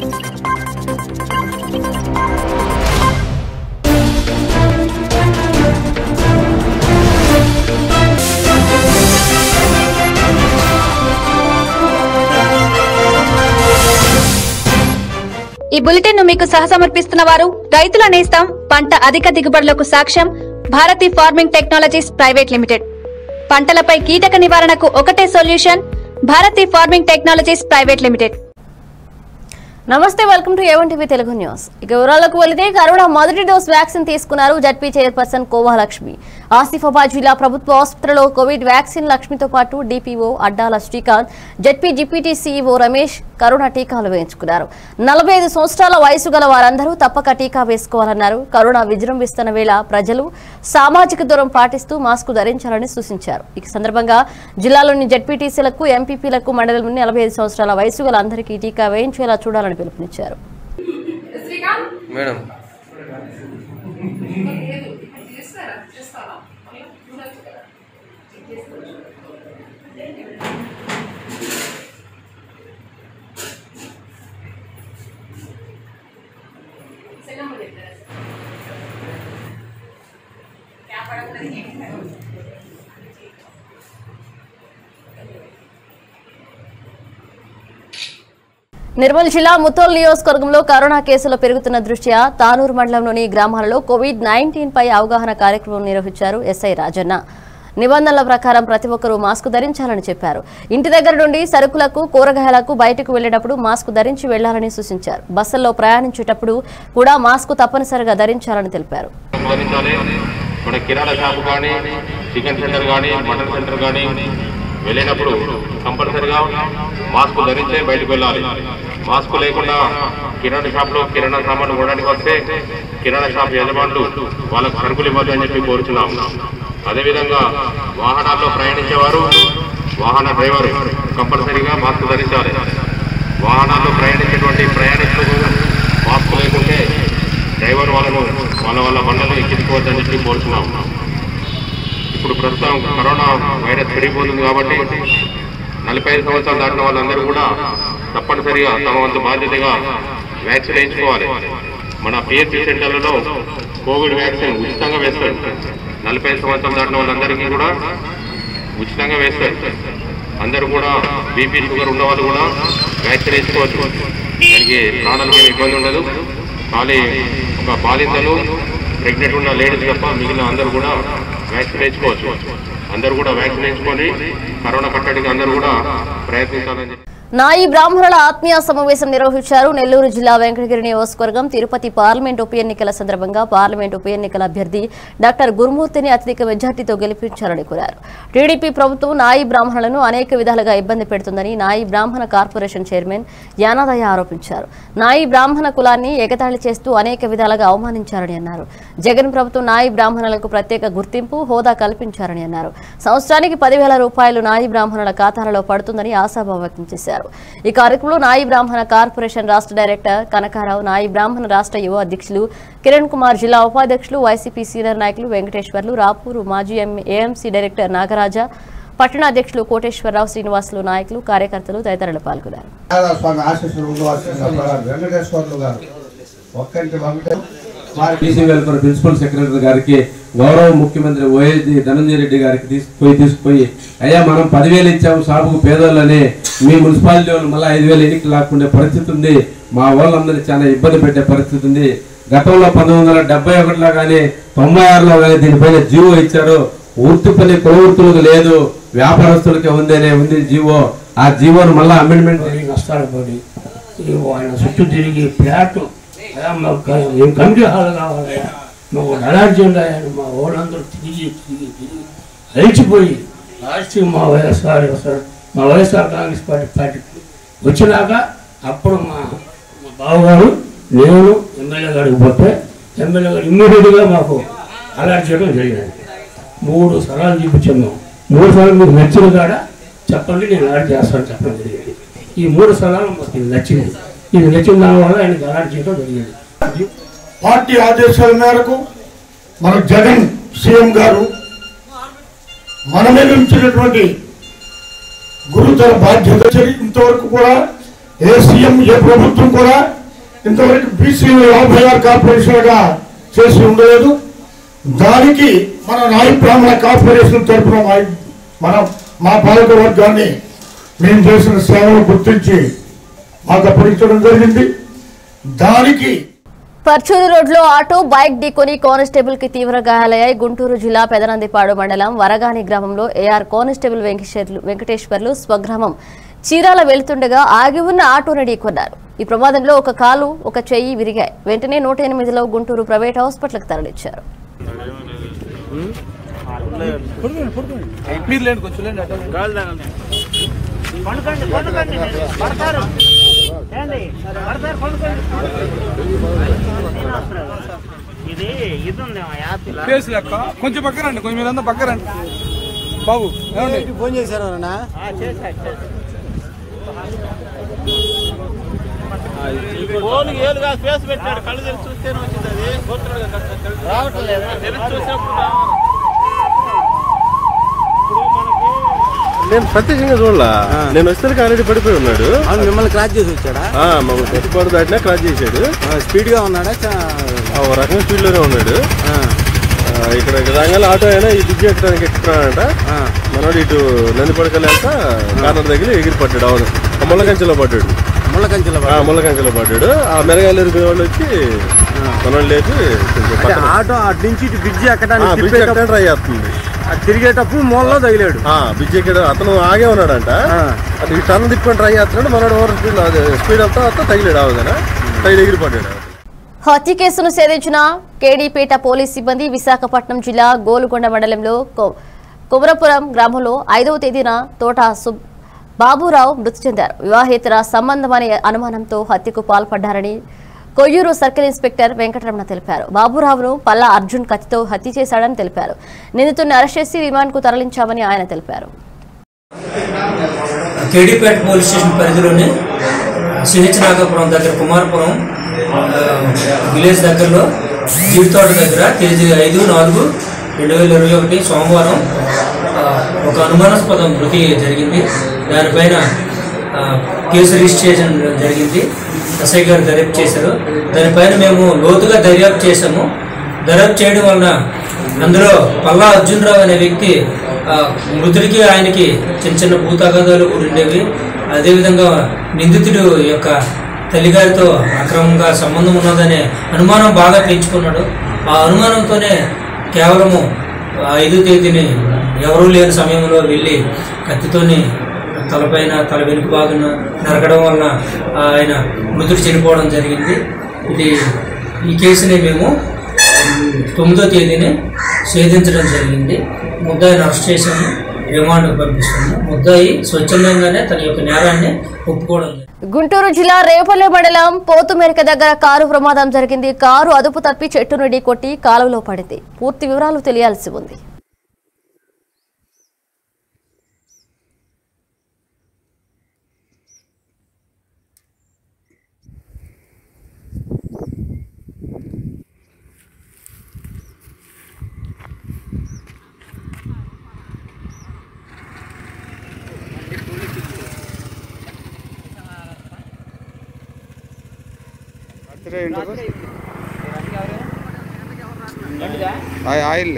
ఈ బులెటిన్ ను మీకు సహసమర్పిస్తున్న వారు రైతుల నేస్తం పంట అధిక దిగుబడులకు సాక్ష్యం Bharati farming technologies private limited పంటలపై కీటక నివారణకు ఒకటే solution Bharati farming technologies private limited నమస్తే welcome to A one TV Telugu news ఇక వివరాలకు వెళితే కరోనా మొదటి డోస్ వ్యాక్సిన్ తీసుకున్నారు జడ్పీ చైర్పర్సన్ కోవా లక్ష్మి ఆసిఫాబాద్ జిల్లా ప్రభుత్వ ఆసుపత్రిలో కోవిడ్ వ్యాక్సిన్ లక్ష్మితో పాటు DPO Addala Srikanth ZP deputy CEO Ramesh corona టీకాలు వేయించుకున్నారు నలభై ఐదు సంవత్సరాల వయసు గల వారందరూ తప్పక టీకా వేసుకోవాలన్నారు కరోనా విజృంభిస్తున్న వేళ ప్రజలు సామాజిక దూరం పాటిస్తూ మాస్కు ధరించాలని సూచించారు ఈ సందర్భంగా జిల్లాలోని జడ్పీటీసీలకు ఎంపీపీలకు మండలంలోని నలభై ఐదు సంవత్సరాల వయసు గల అందరికీ టీకా వేయించేలా చూడాలని పిలుపునిచ్చారు మేడం నిర్మల్ జిల్లా ముత్తోల్ నియోజకవర్గంలో కరోనా కేసులు పెరుగుతున్న దృష్ట్యా తానూరు మండలంలోని గ్రామాలలో కోవిడ్ నైన్టీన్ పై అవగాహన కార్యక్రమం నిర్వహించారు ఎస్ఐ రాజన్న నిబంధనల ప్రకారం ప్రతి ఒక్కరూ మాస్క్ ధరించాలని చెప్పారు ఇంటి దగ్గర నుండి సరుకులకు కూరగాయలకు బయటకు వెళ్లేటప్పుడు మాస్క్ ధరించి వెళ్లాలని సూచించారు బస్సుల్లో ప్రయాణించేటప్పుడు కూడా మాస్క్ తప్పనిసరిగా ధరించాలని తెలిపారు గమనించాలి మన కిరాణా షాప్ కానీ చికెన్ సెంటర్ కానీ మటన్ సెంటర్ కానీ వెళ్ళినప్పుడు కంపల్సరిగా మాస్క్ ధరించే బయటకు వెళ్ళాలి మాస్క్ లేకుండా కిరాణా షాప్ లో కిరాణా సామాన్లు కొనడానికి వస్తే కిరాణా షాప్ యజమానులు వాళ్ళకు సరుకులు ఇవ్వద్దు అని చెప్పి కోరుచున్నాం అదేవిధంగా వాహనాల్లో ప్రయాణించేవారు వాహన డ్రైవర్ కంపల్సరీగా మాస్క్ ధరించాలి వాహనాల్లో ప్రయాణించేటువంటి ప్రయాణికులకు మాస్క్ లేకుంటే డ్రైవర్ వాళ్ళను వాళ్ళ వాళ్ళ బండలు ఎక్కించుకోవద్దని చెప్పి కోరుతున్నాం ఇప్పుడు ప్రస్తుతం కరోనా వైరస్ పెరిగిపోతుంది కాబట్టి నలభై ఐదు సంవత్సరాలు దాటిన వాళ్ళందరూ కూడా తప్పనిసరిగా తమ వంతు బాధ్యతగా వ్యాక్సిన్ వేయించుకోవాలి మన పిహెచ్సి సెంటర్లలో కోవిడ్ వ్యాక్సిన్ ఉచితంగా వేస్తారు నలభై ఐదు సంవత్సరాలు దాటిన వాళ్ళందరికీ కూడా ఉచితంగా వేస్తారు అందరూ కూడా బీపీ షుగర్ ఉన్న వాళ్ళు కూడా వ్యాక్సిన్ వేసుకోవచ్చు దానికి ప్రాణాలకు ఏమి ఇబ్బంది ఉండదు ఖాళీ ఒక బాలింతలు ప్రెగ్నెంట్ ఉన్న లేడీస్ తప్ప మిగిలిన అందరూ కూడా వ్యాక్సిన్ వేసుకోవచ్చు అందరూ కూడా వ్యాక్సిన్ వేసుకొని కరోనా కట్టడికి అందరూ కూడా ప్రయత్నించాలని చెప్పి నాయి బ్రాహ్మణుల ఆత్మీయ సమావేశం నిర్వహించారు నెల్లూరు జిల్లా వెంకటగిరి నియోజకవర్గం తిరుపతి పార్లమెంట్ ఉప ఎన్నికల సందర్భంగా పార్లమెంట్ ఉప ఎన్నికల అభ్యర్థి డాక్టర్ గురుమూర్తిని అత్యధిక మెజార్టీతో గెలిపించాలని కోరారు టీడీపీ ప్రభుత్వం నాయి బ్రాహ్మణులను అనేక విధాలుగా ఇబ్బంది పెడుతుందని నాయి బ్రాహ్మణ కార్పొరేషన్ చైర్మన్ యానాదయ్య ఆరోపించారు నాయి బ్రాహ్మణ కులాన్ని ఎగతాళి చేస్తూ అనేక విధాలుగా అవమానించారని అన్నారు జగన్ ప్రభుత్వం నాయి బ్రాహ్మణులకు ప్రత్యేక గుర్తింపు హోదా కల్పించారని అన్నారు సంవత్సరానికి పదివేల రూపాయలు నాయి బ్రాహ్మణుల ఖాతాలలో పడుతుందని ఆశాభావం వ్యక్తం చేశారు ఈ కార్యక్రమంలో నాయి బ్రాహ్మణ కార్పొరేషన్ రాష్ట్ర డైరెక్టర్ కనకారావు నాయి బ్రాహ్మణ రాష్ట్ర యువ అధ్యక్షులు కిరణ్ కుమార్ జిల్లా ఉపాధ్యక్షులు వైసీపీ సీనియర్ నాయకులు వెంకటేశ్వర్లు రాపూరు మాజీ ఎం- ఏఎంసీ డైరెక్టర్ నాగరాజ పట్టణ అధ్యక్షులు కోటేశ్వరరావు శ్రీనివాసులు నాయకులు కార్యకర్తలు తదితరులు పాల్గొన్నారు నారాయణ స్వామి ఆశీస్సులు ఉండవలసిందిగా వెంకటేశ్వర్లు గారు ఒక్కటి వెంకటే వారి బీసీ వెల్ఫేర్ ప్రిన్సిపల్ సెక్రటరీ గారికి గౌరవ ముఖ్యమంత్రి వైఎస్ ధనంజయ రెడ్డి గారికి తీసుకుపోయి తీసుకుపోయి అయ్యా మనం పదివేలు ఇచ్చాము సాగుకు పేదోళ్ళని మీ మున్సిపాలిటీ వాళ్ళు మళ్ళీ ఐదు వేలు ఎన్నిక లాక్కుండే పరిస్థితి ఉంది మా వాళ్ళందరినీ చాలా ఇబ్బంది పెట్టే పరిస్థితి ఉంది గతంలో పంతొమ్మిది వందల డెబ్బై ఒకటిలో కానీ తొంభై ఆరులో కానీ దీనిపైన జీవో ఇచ్చారు వృత్తి పని కులవృత్తులకు లేదు వ్యాపారస్తులకే ఉందనే ఉంది జీవో ఆ జీవోను మళ్ళీ అమెండ్మెంట్ జరిగి నష్టాలు పడి ఈ ఆయన చుట్టూ తిరిగి ఫ్లాట్ అయ్యా మాకు క- ఏం కమిటీ హాల్ కావాలి మాకు అలర్జీ ఉన్నాయని మా వాళ్ళందరూ తిరిగి తిరిగి తిరిగి అలిచిపోయి లాస్ట్కి మా వైఎస్ఆర్ వస్తారు మా వైఎస్ఆర్ కాంగ్రెస్ పార్టీ పార్టీకి వచ్చినాక అప్పుడు మా మా బావగారు నేను ఎమ్మెల్యే గారికి పోతే ఎమ్మెల్యే గారు ఇమ్మీడియట్గా మాకు అలర్ట్ చేయడం జరిగినది మూడు సలాలు చూపించాం మేము మూడు సార్లు మీకు నచ్చిన కాడ చెప్పండి నేను అలర్ట్ చేస్తాను చెప్పడం జరిగింది ఈ మూడు సలాలు మాకు ఇది నచ్చింది ఇది నచ్చిన దాని వల్ల ఆయనకి అలర్ట్ చేయడం జరిగింది పార్టీ ఆదేశాల మేరకు మన జగన్ సీఎం గారు మన మీద ఉంచినటువంటి గురుతర బాధ్యత చరి- ఇంతవరకు కూడా ఏ సీఎం ఏ ప్రభుత్వం కూడా ఇంతవరకు బీసీ యాభై ఆరు కార్పొరేషన్గా చేసి ఉండలేదు దానికి మన నాయ బ్రాహ్మణ కార్పొరేషన్ తరఫున మా- మన మా పాలక వర్గాన్ని మేము చేసిన సేవలు గుర్తించి మాకు అప్పగించడం జరిగింది దానికి పర్చూరు రోడ్లో ఆటో బైక్ ఢీకొని కానిస్టేబుల్ కి తీవ్ర గాయాలయ్యాయి గుంటూరు జిల్లా పెదనందిపాడు మండలం వరగాని గ్రామంలో ఏఆర్ కానిస్టేబుల్ వెంకటేశ్వర్లు వెంకటేశ్వర్లు స్వగ్రామం చీరాల వెళ్తుండగా ఆగి ఉన్న ఆటోను ఢీకొన్నారు ఈ ప్రమాదంలో ఒక కాలు ఒక చెయ్యి విరిగాయి వెంటనే నూట ఎనిమిదిలో గుంటూరు ప్రైవేట్ హాస్పిటల్కి తరలించారు ఇది ఇది ఉందేమో యాప్ ఇలా ఫేస్ లెక్క కొంచెం పక్కరండి కొంచెం మీరంతా పక్కరండి బాబు ఏమండి ఫోన్ చేశారు ఫోన్ ఏలుగా ఫేస్ పెట్టాడు కళ్ళు తెరిచి చూస్తేనే వచ్చింది అది రావటం లేదు తెరిచి చూసినప్పుడు రావాలి. నేను ప్రత్యక్షంగా చూడలా నేను వచ్చేసరికి ఆల్రెడీ పడిపోయి ఉన్నాడు మిమ్మల్ని క్రాస్ చేసి వచ్చాడా ఆ, మమ్మల్ని పట్టుకోడు దాటినా క్రాస్ చేశాడు స్పీడ్ గా ఉన్నాడా చా- ఆ, ఓ రకంగా స్పీడ్ లోనే ఉన్నాడు ఆ, ఆ, ఇక్కడ రంగాల ఆటో అయినా ఈ దిగ్గు ఎక్కడానికి ఎక్కుతున్నాడంట ఆ. మనోడు ఇటు నంది పడకలేక కార్నర్ దగ్గర ఎగిరి పడ్డాడు అవును ఆ ముళ్ళ కంచెలో పడ్డాడు ముళ్ళ కంచెల ఆ ముళ్ళ కంచెలో పడ్డాడు ఆ మెరగాయలు ఎరిగిన వాళ్ళు వచ్చి మనోడు లేపి కొంచెం అంటే పక్కన ఆటో అటు నుంచి ఇటు బ్రిడ్జి ఆ, ఎక్కడానికి బ్రిడ్జ్ తిప్పేటప్పుడు- ఎక్కడానికి ట్రై చేస్తుంది ఆ తిరిగేటప్పుడు మూలలో తగిలాడు ఆ, బ్రిడ్జ్ ఎక్కడ అతను ఆగే ఉన్నాడంట అటు ఈ టర్న్ తిప్పుకొని ట్రై చేస్తున్నాడు మనోడు ఓవర్ స్పీడ్ స్పీడ్ అంతా అంతా తగిలాడు ఆవుదన సైడ్ ఎగిరి పడ్డాడు హత్య కేసును ఛేదించిన కేడీపేట పోలీస్ సిబ్బంది విశాఖపట్నం జిల్లా గోలుకొండ మండలంలో కొ- కుమరపురం గ్రామంలో ఐదవ తేదీన తోట సుబ్ బాబురావు మృతి చెందారు వివాహేతర సంబంధం అనే అనుమానంతో హత్యకు పాల్పడ్డారని కొయ్యూరు సర్కిల్ ఇన్స్పెక్టర్ వెంకటరమణ తెలిపారు బాబురావును పల్లా అర్జున్ కత్తితో హత్య చేశాడని తెలిపారు నిందితుడిని అరెస్ట్ చేసి రిమాండ్కు తరలించామని ఆయన తెలిపారు కేడీపేట పోలీస్ స్టేషన్ పరిధిలోని సిహెచ్ నాగపురం దగ్గర కుమారపురం ఆ, విలేజ్ దగ్గరలో జీడితోట దగ్గర తేదీ ఐదు నాలుగు రెండు వేల ఇరవై ఒకటి సోమవారం ఆ, ఒక అనుమానాస్పద మృతి జరిగింది దానిపైన ఆ, కేసు రిజిస్ట్రేషన్ జరిగింది ఎస్ఐ గారు దర్యాప్తు చేశారు దానిపైన మేము లోతుగా దర్యాప్తు చేశాము దర్యాప్తు చేయడం వలన అందులో పల్లా అర్జునరావు అనే వ్యక్తి ఆ, మృతుడికి ఆయనకి చిన్న చిన్న భూతగాదాలు కూడా ఉండేవి అదేవిధంగా నిందితుడు యొక్క తల్లిగారితో అక్రమంగా సంబంధం ఉన్నదనే అనుమానం బాగా పెంచుకున్నాడు ఆ అనుమానంతోనే కేవలము ఆ ఐదో తేదీని ఎవరూ లేని సమయంలో వెళ్ళి కత్తితోని తలపైన తల వెనుక భాగం నరకడం వలన ఆయన మృతుడు చనిపోవడం జరిగింది ఇది ఈ కేసుని మేము ఉమ్, తొమ్మిదో తేదీని ఛేదించడం జరిగింది ముద్దాయిని అరెస్ట్ చేశాము రిమాండ్కు పంపిస్తాము ముద్దాయి స్వచ్ఛందంగానే తన యొక్క నేరాన్ని ఒప్పుకోవడం జరిగింది. గుంటూరు జిల్లా రేపల్లె మండలం పోతుమెరిక దగ్గర కారు ప్రమాదం జరిగింది కారు అదుపు తప్పి చెట్టును ఢీకొట్టి కాలువలో పడింది పూర్తి వివరాలు తెలియాల్సి ఉంది ఆయిల్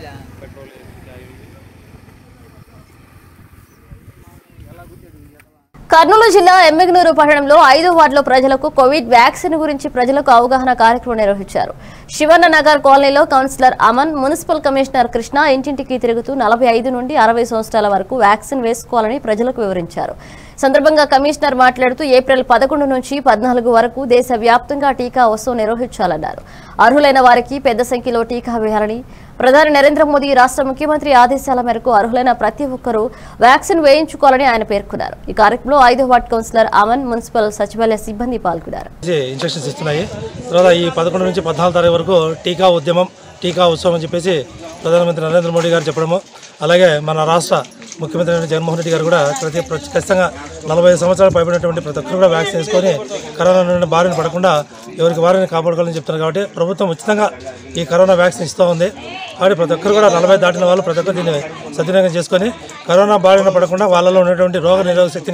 కర్నూలు జిల్లా ఎమ్మిగనూరు పట్టణంలో ఐదో వార్డులో ప్రజలకు కోవిడ్ వ్యాక్సిన్ గురించి ప్రజలకు అవగాహన కార్యక్రమం నిర్వహించారు శివన్న నగర్ కాలనీలో councillor Aman municipal commissioner Krishna ఇంటింటికి తిరుగుతూ నలభై ఐదు నుండి అరవై సంవత్సరాల వరకు వ్యాక్సిన్ వేసుకోవాలని ప్రజలకు వివరించారు సందర్భంగా కమిషనర్ మాట్లాడుతూ ఏప్రిల్ పదకొండు నుంచి పద్నాలుగు వరకు దేశవ్యాప్తంగా టీకా ఉత్సవం నిర్వహించాలన్నారు అర్హులైన వారికి పెద్ద సంఖ్యలో టీకా వేయాలని ప్రధాని నరేంద్ర మోదీ రాష్ట్ర ముఖ్యమంత్రి ఆదేశాల మేరకు అర్హులైన ప్రతి ఒక్కరూ వ్యాక్సిన్ వేయించుకోవాలని ఆయన పేర్కొన్నారు ఈ కార్యక్రమంలో ఐదో వార్డు కౌన్సిలర్ అమన్ మున్సిపల్ సచివాలయ సిబ్బంది పాల్గొన్నారు ఇన్స్ట్రక్షన్స్ ఇస్తున్నాయి తర్వాత ఈ పదకొండు నుంచి పద్నాలుగు తారీఖు వరకు టీకా ఉద్యమం టీకా ఉత్సవం అని చెప్పేసి ప్రధానమంత్రి నరేంద్ర మోడీ గారు చెప్పడము అలాగే మన రాష్ట్ర ముఖ్యమంత్రి అయిన జగన్మోహన్ రెడ్డి గారు కూడా ప్రతి ప్ర- ఖచ్చితంగా నలభై ఐదు సంవత్సరాలు పైబడినటువంటి ప్రతి ఒక్కరు కూడా వ్యాక్సిన్ వేసుకొని కరోనా నుండి బారిన పడకుండా ఎవరికి వారిని కాపాడుకోవాలని చెప్తున్నారు కాబట్టి ప్రభుత్వం ఉచితంగా ఈ కరోనా వ్యాక్సిన్ ఇస్తూ ఉంది కాబట్టి ప్రతి ఒక్కరు కూడా నలభై దాటిన వాళ్ళు ప్రతి ఒక్కరు దీన్ని సద్వినియోగం చేసుకొని కరోనా బారిన పడకుండా వాళ్ళలో ఉన్నటువంటి రోగ నిరోధక శక్తిని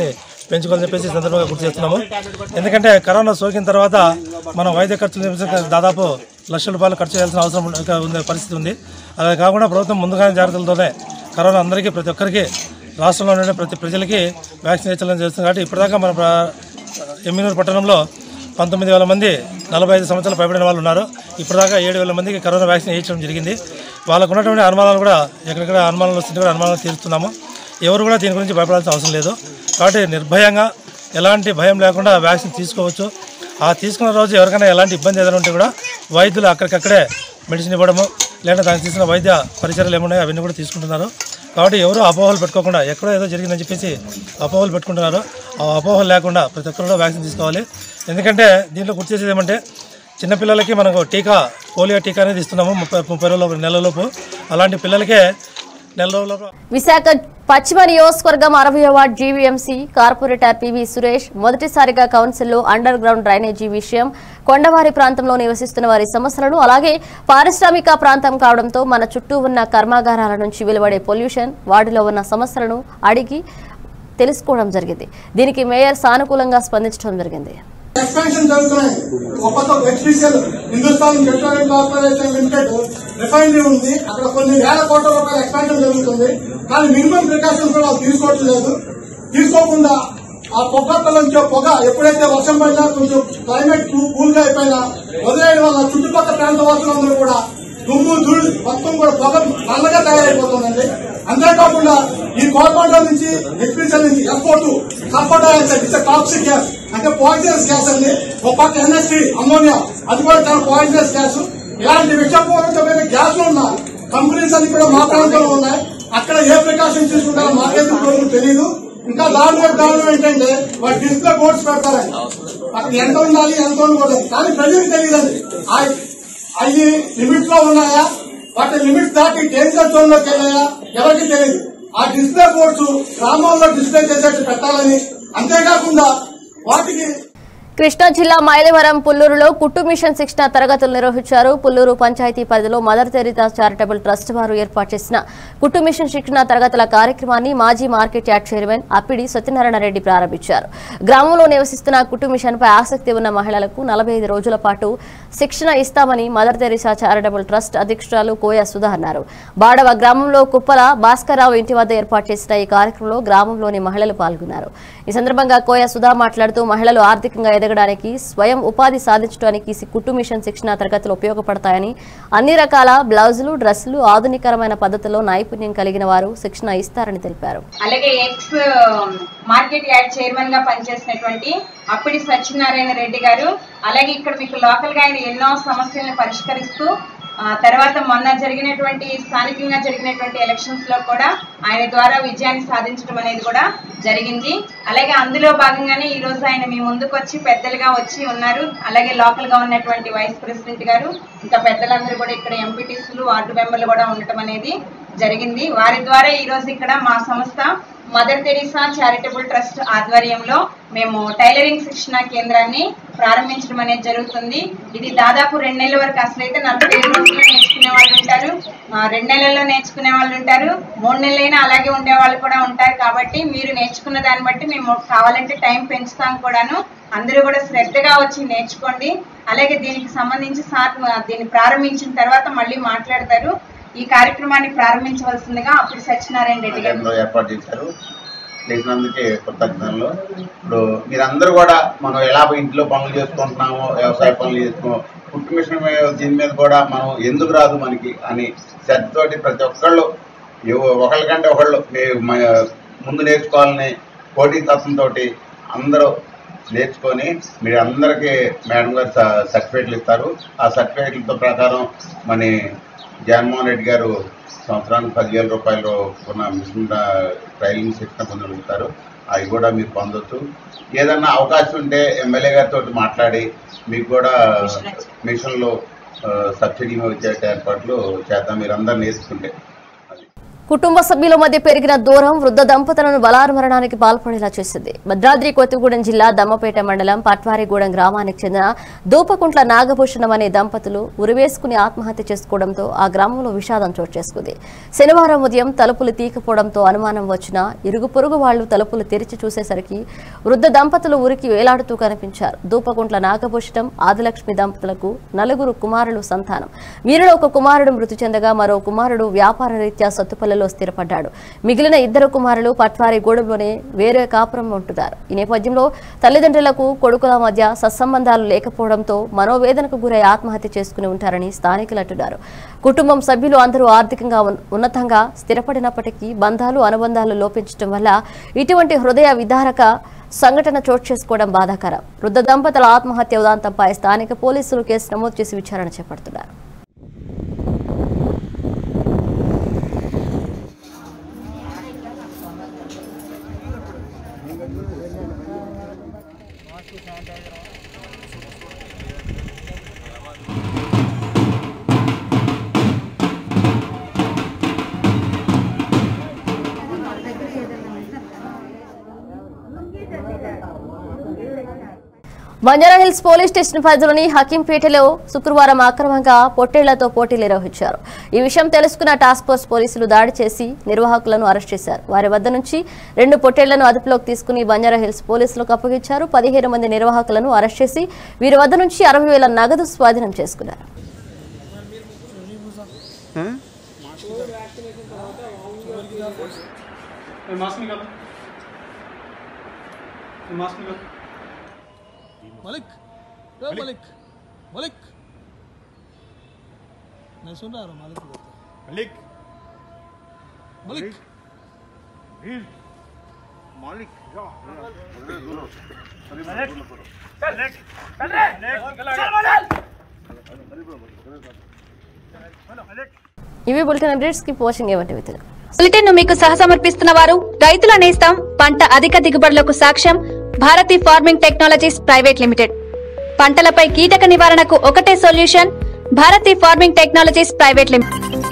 పెంచుకోవాలని చెప్పేసి ఈ సందర్భంగా గుర్తు చేస్తున్నాము ఎందుకంటే కరోనా సోకిన తర్వాత మనం వైద్య ఖర్చులు నిమిషం దాదాపు లక్షల రూపాయలు ఖర్చు చేయాల్సిన అవసరం ఉంది- ఉంది పరిస్థితి ఉంది అలా కాకుండా ప్రభుత్వం ముందుగానే జాగ్రత్తలతోనే కరోనా అందరికీ ప్రతి ఒక్కరికి రాష్ట్రంలో ఉండే ప్రతి ప్రజలకి వ్యాక్సిన్ ఇచ్చడం చేస్తుంది కాబట్టి ఇప్పటిదాకా మన ప్ర- ఎమ్మినూరు పట్టణంలో పంతొమ్మిది వేల మంది నలభై ఐదు సంవత్సరాలు పైబడిన వాళ్ళు ఉన్నారు ఇప్పటిదాకా ఏడు వేల మందికి కరోనా వ్యాక్సిన్ వేయించడం జరిగింది వాళ్ళకు ఉన్నటువంటి అనుమానాలు కూడా ఎక్కడెక్కడ అనుమానాలు వస్తుంటే కూడా అనుమానాలు తీరుస్తున్నాము ఎవరు కూడా దీని గురించి భయపడాల్సిన అవసరం లేదు కాబట్టి నిర్భయంగా ఎలాంటి భయం లేకుండా వ్యాక్సిన్ తీసుకోవచ్చు ఆ తీసుకున్న రోజు ఎవరికైనా ఎలాంటి ఇబ్బంది ఏదైనా ఉంటే కూడా వైద్యులు అక్కడికక్కడే మెడిసిన్ ఇవ్వడము లేదా దానికి తీసుకున్న వైద్య పరిచర్యలు ఏమున్నాయో అవన్నీ కూడా తీసుకుంటున్నారు కాబట్టి ఎవరు అపోహలు పెట్టుకోకుండా ఎక్కడో ఏదో జరిగిందని చెప్పేసి అపోహలు పెట్టుకుంటున్నారు ఆ అపోహలు లేకుండా ప్రతి ఒక్కరు కూడా వ్యాక్సిన్ తీసుకోవాలి ఎందుకంటే దీంట్లో గుర్తు చేసేది ఏమంటే చిన్నపిల్లలకి మనకు టీకా పోలియో టీకా అనేది ఇస్తున్నాము ముప్పై ముప్పై రోజుల నెలలోపు అలాంటి పిల్లలకే నెల రోజుల విశాఖ పశ్చిమ నియోజకవర్గం అరవై ward GVMC corporator PV Suresh మొదటిసారిగా కౌన్సిల్లో అండర్ గ్రౌండ్ డ్రైనేజీ విషయం కొండవారి ప్రాంతంలో నివసిస్తున్న వారి సమస్యలను అలాగే పారిశ్రామిక ప్రాంతం కావడంతో మన చుట్టూ ఉన్న కర్మాగారాల నుంచి వెలువడే పొల్యూషన్ వాటిలో ఉన్న సమస్యలను అడిగి తెలుసుకోవడం జరిగింది దీనికి మేయర్ సానుకూలంగా స్పందించడం జరిగింది ఎక్స్పాన్షన్ జరుగుతున్నాయి ఒక పక్క HPCL Hindustan petroleum corporation limited refinery ఉంది అక్కడ కొన్ని వేల కోట్ల రూపాయల ఎక్స్పాన్షన్ జరుగుతుంది కానీ మినిమం ప్రికాషన్స్ కూడా వాళ్ళు తీసుకోవట్లేదు తీసుకోకుండా ఆ పొగల నుంచి పొగ ఎప్పుడైతే వర్షం పడినా కొంచెం క్లైమేట్ కూల్ గా అయిపోయినా వదిలేయడం వల్ల చుట్టుపక్కల ప్రాంత వాసులందరూ కూడా దుమ్ము ధూళి మొత్తం కూడా పొగ నల్లగా తయారైపోతుందండి అంతేకాకుండా ఈ కోల్పాండ నుంచి హెచ్పిసిఎల్ నుంచి FO two sulphur dioxide it's toxic gas అంటే పాయిజనస్ గ్యాస్ అండి ఒక పక్క ఎన్ఎస్టీ అమోనియా అది కూడా చాలా పాయిజనస్ గ్యాస్ ఇలాంటి విషపూరితమైన గ్యాస్ ఉన్న కంపెనీస్ అన్ని కూడా మా ప్రాంతంలో ఉన్నాయి అక్కడ ఏ ప్రికాషన్ తీసుకుంటారో మాకైతే ఇప్పుడు తెలియదు ఇంకా దారుణ దారుణం ఏంటంటే వాటి డిస్ప్లే బోర్డ్స్ పెడతారండి అక్కడ ఎంత ఉండాలి ఎంత ఉండకూడదు కానీ ప్రజలకు తెలియదండి ఆ- అవి లిమిట్ లో ఉన్నాయా వాటి లిమిట్స్ దాటి డేంజర్ జోన్ లోకి వెళ్ళాయా ఎవరికి తెలియదు ఆ డిస్ప్లే బోర్డ్స్ గ్రామాల్లో డిస్ప్లే చేసేట్టు పెట్టాలని అంతేకాకుండా వాటికి కృష్ణా జిల్లా మైలవరం పుల్లూరులో కుట్టు మిషన్ శిక్షణ తరగతులు నిర్వహించారు పుల్లూరు పంచాయతీ పరిధిలో మదర్ తెరితా చారిటబుల్ ట్రస్ట్ వారు ఏర్పాటు చేసిన కుట్టు మిషన్ శిక్షణ తరగతుల కార్యక్రమాన్ని మాజీ market yard chairman Appidi Satyanarayana Reddy ప్రారంభించారు గ్రామంలో నివసిస్తున్న కుట్టు మిషన్ పై ఆసక్తి ఉన్న మహిళలకు నలభై ఐదు రోజుల పాటు శిక్షణ ఇస్తామని మదర్ తెరిసా చారిటబుల్ ట్రస్ట్ అధ్యక్షురాలు కోయ సుధా అన్నారు బాడవ గ్రామంలో కుప్పల భాస్కర్రావు ఇంటి వద్ద ఏర్పాటు చేసిన ఈ కార్యక్రమంలో గ్రామంలోని మహిళలు పాల్గొన్నారు ఈ సందర్భంగా కోయ సుధా మాట్లాడుతూ మహిళలు ఆర్థికంగా ఎదగడానికి స్వయం ఉపాధి సాధించడానికి ఈ కుట్టు మిషన్ శిక్షణ తరగతులు ఉపయోగపడతాయని అన్ని రకాల బ్లౌజులు డ్రెస్సులు ఆధునికరమైన పద్ధతిలో నైపుణ్యం కలిగిన వారు శిక్షణ ఇస్తారని తెలిపారు అలాగే ఎక్స్ మార్కెట్ యార్డ్ చైర్మన్ గా పనిచేసినటువంటి అప్పిడి సత్యనారాయణ రెడ్డి గారు అలాగే ఇక్కడ మీకు లోకల్ గా ఆయన ఎన్నో సమస్యలను పరిష్కరిస్తూ ఆ తర్వాత మొన్న జరిగినటువంటి స్థానికంగా జరిగినటువంటి ఎలక్షన్స్ లో కూడా ఆయన ద్వారా విజయాన్ని సాధించడం అనేది కూడా జరిగింది అలాగే అందులో భాగంగానే ఈ రోజు ఆయన మీ ముందుకు వచ్చి పెద్దలుగా వచ్చి ఉన్నారు అలాగే లోకల్ గా ఉన్నటువంటి వైస్ ప్రెసిడెంట్ గారు ఇంకా పెద్దలందరూ కూడా ఇక్కడ ఎంపీటీసీలు వార్డు మెంబర్లు కూడా ఉండటం అనేది జరిగింది వారి ద్వారా ఈ రోజు ఇక్కడ మా సంస్థ మదర్ తెరీసా చారిటబుల్ ట్రస్ట్ ఆధ్వర్యంలో మేము టైలరింగ్ శిక్షణ కేంద్రాన్ని ప్రారంభించడం అనేది జరుగుతుంది ఇది దాదాపు రెండు నెలల వరకు అసలైతే నలభై ఐదు రోజుల్లో నేర్చుకునే వాళ్ళు ఉంటారు ఆ, రెండు నెలల్లో నేర్చుకునే వాళ్ళు ఉంటారు మూడు నెలలైనా అలాగే ఉండే వాళ్ళు కూడా ఉంటారు కాబట్టి మీరు నేర్చుకున్న దాన్ని బట్టి మేము కావాలంటే టైం పెంచుతాం కూడాను అందరూ కూడా శ్రద్ధగా వచ్చి నేర్చుకోండి అలాగే దీనికి సంబంధించి సార్ దీన్ని ప్రారంభించిన తర్వాత మళ్ళీ మాట్లాడతారు ఈ కార్యక్రమాన్ని ప్రారంభించవలసిందిగా అప్పుడు సత్యనారాయణ రెడ్డి గారు ఆలయంలో ఏర్పాటు చేశారు చేసినందుకే కృతజ్ఞతలు ఇప్పుడు మీరందరూ కూడా మనం ఎలా ఇంట్లో పనులు చేసుకుంటున్నామో వ్యవసాయ పనులు చేసుకున్నాం కుట్టు మిషన్ మీద దీని మీద కూడా మనం ఎందుకు రాదు మనకి అని శ్రద్ధతోటి ప్రతి ఒక్కళ్ళు ఎవ- ఒకళ్ళకంటే ఒకళ్ళు మీ- మ- ముందు నేర్చుకోవాలని పోటీ తత్వంతో అందరూ నేర్చుకొని మీరు అందరికీ మేడం గారు స- సర్టిఫికేట్లు ఇస్తారు ఆ సర్టిఫికేట్లతో ప్రకారం మన జగన్మోహన్ రెడ్డి గారు సంవత్సరానికి పదివేల రూపాయలు ఉన్న మిషన్ ట్రైనింగ్ శిక్షణ పొందగలుగుతారు అవి కూడా మీరు పొందొచ్చు ఏదన్నా అవకాశం ఉంటే ఎమ్మెల్యే గారితో మాట్లాడి మీకు కూడా మిషన్లో ఆ, సబ్సిడీ మీద వచ్చే ఏర్పాట్లు చేద్దాం మీరు అందరు నేర్చుకుంటే కుటుంబ సభ్యుల మధ్య పెరిగిన దూరం వృద్ధ దంపతులను బలాత్మరణానికి పాల్పడేలా చేసింది భద్రాద్రి కొత్తగూడెం జిల్లా దమ్మపేట మండలం పట్వారిగూడెం గ్రామానికి చెందిన దూపకుంట్ల నాగభూషణం అనే దంపతులు ఉరివేసుకుని ఆత్మహత్య చేసుకోవడంతో ఆ గ్రామంలో విషాదం చోటు చేసుకుంది శనివారం ఉదయం తలుపులు తీకపోవడంతో అనుమానం వచ్చిన ఇరుగు పొరుగు వాళ్లు తలుపులు తెరిచి చూసేసరికి వృద్ధ దంపతులు ఉరికి వేలాడుతూ కనిపించారు దూపకుంట్ల నాగభూషణం ఆదిలక్ష్మి దంపతులకు నలుగురు కుమారులు సంతానం వీరిలో ఒక కుమారుడు మృతి చెందగా మరో కుమారుడు వ్యాపార రీత్యా సత్తుపల్లిలో స్థిరపడ్డాడు మిగిలిన ఇద్దరు కుమారులు పట్వారి గూడెంలోనే వేరే కాపురం ఉంటున్నారు ఈ నేపథ్యంలో తల్లిదండ్రులకు కొడుకుల మధ్య సత్సంబంధాలు లేకపోవడంతో మనోవేదనకు గురై ఆత్మహత్య చేసుకుని ఉంటారని స్థానికులు అంటున్నారు కుటుంబం సభ్యులు అందరూ ఆర్థికంగా ఉన్- ఉన్నతంగా స్థిరపడినప్పటికీ బంధాలు అనుబంధాలు లోపించడం వల్ల ఇటువంటి హృదయ విదారక సంఘటన చోటు చేసుకోవడం బాధాకరం వృద్ధ దంపతుల ఆత్మహత్య ఉదాంతంపై స్థానిక పోలీసులు కేసు నమోదు చేసి విచారణ చేపడుతున్నారు బంజారాహిల్స్ పోలీస్ స్టేషన్ పరిధిలోని హకీంపేటలో శుక్రవారం అక్రమంగా పొట్టేళ్లతో పోటీలు నిర్వహించారు ఈ విషయం తెలుసుకున్న టాస్క్ ఫోర్స్ పోలీసులు దాడి చేసి నిర్వాహకులను అరెస్ట్ చేశారు వారి వద్ద నుంచి రెండు పొట్టేళ్లను అదుపులోకి తీసుకుని బంజారాహిల్స్ పోలీసులకు అప్పగించారు పదిహేను మంది నిర్వాహకులను అరెస్ట్ చేసి వీరి వద్ద నుంచి అరవై వేల నగదు స్వాధీనం చేసుకున్నారు मास्क निकाल मास्क निकाल मलिक रे मलिक मलिक मैं सुन रहा हूँ मालिक को मलिक मलिक मालिक ఇవి బులెటిన్ అప్డేట్స్ కి వాచింగ్ ఏమంటే విధంగా బులెటిన్ ను మీకు సహసమర్పిస్తున్న వారు రైతుల నేస్తం పంట అధిక దిగుబడులకు సాక్ష్యం Bharati farming technologies private limited పంటలపై కీటక నివారణకు ఒకటే solution Bharati farming technologies private limited